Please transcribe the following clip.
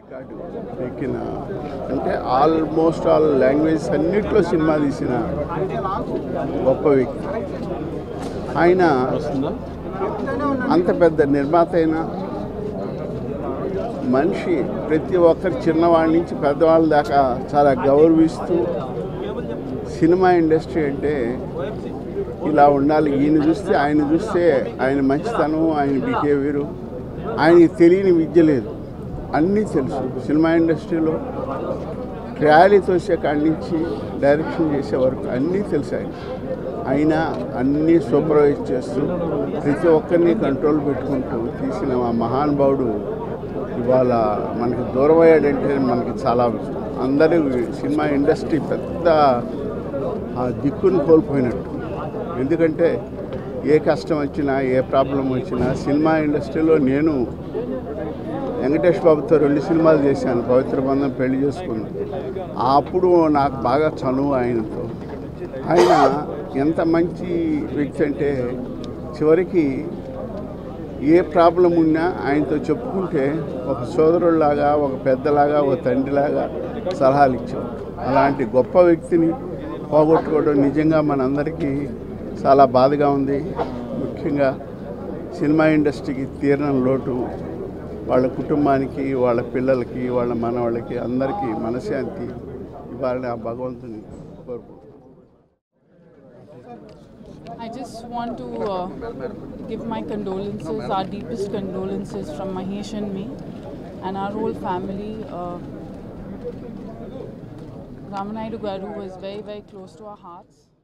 Record ఎక్కిన అంటే almost all language అన్నిట్లో సినిమా తీసిన గొప్ప వ్యక్తి ఆయన అంత పెద్ద నిర్మాత అయినా మనిషి ప్రతి ఒక్కరి చిన్నవాడి నుంచి పెద్దవాళ్ళ దాకా చాలా గౌరవిస్తూ సినిమా ఇండస్ట్రీ అంటే ఇలా ఉండాలి ఈయన చూస్తే ఆయన చూస్తే ఆయన మంచితనం ఆయన బిహేవియరు ఆయనకి తెలియని విద్య లేదు అన్నీ తెలుసు సినిమా ఇండస్ట్రీలో ట్రయాలీ తోసే కాడి నుంచి డైరెక్షన్ చేసే వరకు అన్నీ తెలుసు ఆయన అయినా అన్నీ సూపర్వైజ్ చేస్తూ ప్రతి ఒక్కరిని కంట్రోల్ పెట్టుకుంటూ తీసిన మా మహానుభావుడు ఇవాళ మనకి దూరం అయ్యాడంటే మనకి చాలా అందరూ సినిమా ఇండస్ట్రీ పెద్ద ఆ దిక్కును కోల్పోయినట్టు ఎందుకంటే ఏ కష్టం వచ్చినా ఏ ప్రాబ్లం వచ్చినా సినిమా ఇండస్ట్రీలో నేను వెంకటేష్ బాబుతో రెండు సినిమాలు చేశాను పవిత్ర బంధం పెళ్లి చేసుకున్నాను అప్పుడు నాకు బాగా చనువు ఆయనతో ఆయన ఎంత మంచి వ్యక్తి అంటే చివరికి ఏ ప్రాబ్లం ఉన్నా ఆయనతో చెప్పుకుంటే ఒక సోదరుడిలాగా ఒక పెద్దలాగా ఒక తండ్రిలాగా సలహాలు ఇచ్చేవాడు అలాంటి గొప్ప వ్యక్తిని పోగొట్టుకోవడం నిజంగా మనందరికీ చాలా బాధగా ఉంది ముఖ్యంగా సినిమా ఇండస్ట్రీకి తీరని లోటు వాళ్ళ కుటుంబానికి వాళ్ళ పిల్లలకి వాళ్ళ మనవాళ్ళకి అందరికీ మనశ్శాంతి ఇవ్వాలని ఆ భగవంతుని కోరుకుంటున్నాను I just want to uh, give my condolences, our deepest condolences from Mahesh and me and our whole family. Uh, Ramanaidu Garu was very, very close to our hearts.